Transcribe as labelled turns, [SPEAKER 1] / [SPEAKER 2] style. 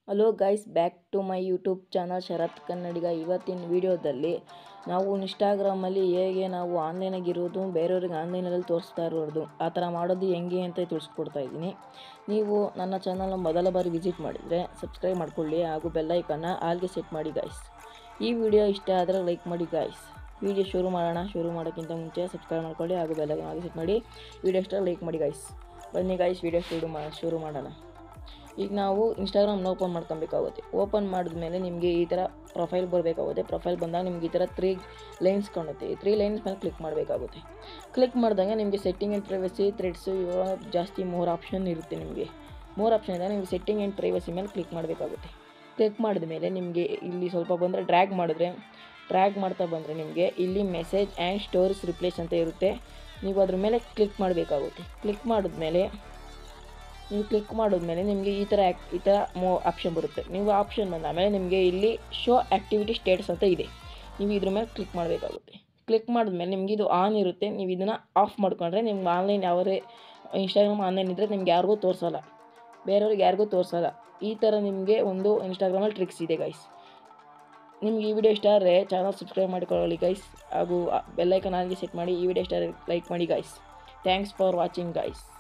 [SPEAKER 1] hello guys back to my YouTube channel Sharath Kannadiga ಇವತ್ತಿನ ವಿಡಿಯೋದಲ್ಲಿ ನಾವು ಇನ್ಸ್ಟಾಗ್ರಾಮಲ್ಲಿ ಹೇಗೆ ನಾವು ಆನ್ಲೈನಾಗಿರೋದು ಬೇರೆಯವ್ರಿಗೆ ಆನ್ಲೈನಲ್ಲಿ ತೋರಿಸ್ತಾ ಇರೋದು ಆ ಥರ ಮಾಡೋದು ಹೆಂಗೆ ಅಂತ ತಿಳಿಸ್ಕೊಡ್ತಾ ಇದ್ದೀನಿ ನೀವು ನನ್ನ ಚಾನಲ್ನ ಮೊದಲ ಬಾರಿ ವಿಸಿಟ್ ಮಾಡಿದರೆ ಸಬ್ಸ್ಕ್ರೈಬ್ ಮಾಡ್ಕೊಳ್ಳಿ ಹಾಗೂ ಬೆಲ್ಲೈಕನ್ನ ಆಲ್ಗೆ ಸೆಟ್ ಮಾಡಿ ಗಾಯ್ಸ್ ಈ ವಿಡಿಯೋ ಇಷ್ಟ ಆದರೆ ಲೈಕ್ ಮಾಡಿ ಗಾಯ್ಸ್ ವಿಡಿಯೋ ಶುರು ಮಾಡೋಣ ಶುರು ಮಾಡೋಕ್ಕಿಂತ ಮುಂಚೆ ಸಬ್ಸ್ಕ್ರೈಬ್ ಮಾಡ್ಕೊಳ್ಳಿ ಹಾಗೂ ಬೆಲ್ಲೈಕನ್ ಆಗಿ ಸೆಟ್ ಮಾಡಿ ವಿಡಿಯೋ ಇಷ್ಟ ಲೈಕ್ ಮಾಡಿ ಗಾಯ್ಸ್ ಬನ್ನಿ ಗಾಯ್ಸ್ ವಿಡಿಯೋ ಶುರು ಮಾ ಶುರು ಮಾಡೋಣ ಈಗ ನಾವು ಇನ್ಸ್ಟಾಗ್ರಾಮ್ನ ಓಪನ್ ಮಾಡ್ಕೊಬೇಕಾಗುತ್ತೆ ಓಪನ್ ಮಾಡಿದ್ಮೇಲೆ ನಿಮಗೆ ಈ ಥರ ಪ್ರೊಫೈಲ್ ಬರಬೇಕಾಗುತ್ತೆ ಪ್ರೊಫೈಲ್ ಬಂದಾಗ ನಿಮ್ಗೆ ಈ ಥರ ತ್ರೀ ಲೈನ್ಸ್ ಕಾಣುತ್ತೆ ಈ ತ್ರೀ ಲೈನ್ಸ್ ಮೇಲೆ ಕ್ಲಿಕ್ ಮಾಡಬೇಕಾಗುತ್ತೆ ಕ್ಲಿಕ್ ಮಾಡಿದಾಗ ನಿಮಗೆ ಸೆಟ್ಟಿಂಗ್ ಆ್ಯಂಡ್ ಪ್ರೈವಸಿ ಥ್ರೆಡ್ಸು ಇವಾಗ ಜಾಸ್ತಿ ಮೂರು ಆಪ್ಷನ್ ಇರುತ್ತೆ ನಿಮಗೆ ಮೂರು ಆಪ್ಷನ್ ಇದೆ ನಿಮಗೆ ಸೆಟ್ಟಿಂಗ್ ಆ್ಯಂಡ್ ಪ್ರೈವಸಿ ಮೇಲೆ ಕ್ಲಿಕ್ ಮಾಡಬೇಕಾಗುತ್ತೆ ಕ್ಲಿಕ್ ಮಾಡಿದ ಮೇಲೆ ನಿಮಗೆ ಇಲ್ಲಿ ಸ್ವಲ್ಪ ಬಂದರೆ ಡ್ರ್ಯಾಗ್ ಮಾಡಿದ್ರೆ ಡ್ರ್ಯಾಗ್ ಮಾಡ್ತಾ ಬಂದರೆ ನಿಮಗೆ ಇಲ್ಲಿ ಮೆಸೇಜ್ ಆ್ಯಂಡ್ ಸ್ಟೋರೀಸ್ ರಿಪ್ಲೇಸ್ ಅಂತ ಇರುತ್ತೆ ನೀವು ಅದ್ರ ಮೇಲೆ ಕ್ಲಿಕ್ ಮಾಡಬೇಕಾಗುತ್ತೆ ಕ್ಲಿಕ್ ಮಾಡಿದ್ಮೇಲೆ ನೀವು ಕ್ಲಿಕ್ ಮಾಡಿದ್ಮೇಲೆ ನಿಮಗೆ ಈ ಥರ ಆ್ಯಕ್ ಈ ಥರ ಮೋ ಆಪ್ಷನ್ ಬರುತ್ತೆ ನೀವು ಆಪ್ಷನ್ ಬಂದ ಮೇಲೆ ನಿಮಗೆ ಇಲ್ಲಿ ಶೋ ಆ್ಯಕ್ಟಿವಿಟಿ ಸ್ಟೇಟಸ್ ಅಂತ ಇದೆ ನೀವು ಇದ್ರ ಮೇಲೆ ಕ್ಲಿಕ್ ಮಾಡಬೇಕಾಗುತ್ತೆ ಕ್ಲಿಕ್ ಮಾಡಿದ್ಮೇಲೆ ನಿಮಗೆ ಇದು ಆನ್ ಇರುತ್ತೆ ನೀವು ಇದನ್ನು ಆಫ್ ಮಾಡ್ಕೊಂಡ್ರೆ ನಿಮ್ಗೆ ಆನ್ಲೈನ್ ಯಾವರೇ ಇನ್ಸ್ಟಾಗ್ರಾಮ್ ಆನ್ಲೈನ್ ಇದ್ದರೆ ನಿಮ್ಗೆ ಯಾರಿಗೂ ತೋರಿಸಲ್ಲ ಬೇರೆಯವ್ರಿಗೆ ಯಾರಿಗೂ ತೋರಿಸಲ್ಲ ಈ ಥರ ನಿಮಗೆ ಒಂದು ಇನ್ಸ್ಟಾಗ್ರಾಮಲ್ಲಿ ಟ್ರಿಕ್ಸ್ ಇದೆ ಗೈಸ್ ನಿಮ್ಗೆ ಈ ವಿಡಿಯೋ ಇಷ್ಟ ಆದರೆ ಚಾನಲ್ ಸಬ್ಸ್ಕ್ರೈಬ್ ಮಾಡಿಕೊಳ್ಳಿ ಗೈಸ್ ಹಾಗೂ ಬೆಲ್ಲೈಕನ್ ಆಗಿ ಸೆಟ್ ಮಾಡಿ ಈ ವಿಡಿಯೋ ಇಷ್ಟ ಲೈಕ್ ಮಾಡಿ guys thanks for watching guys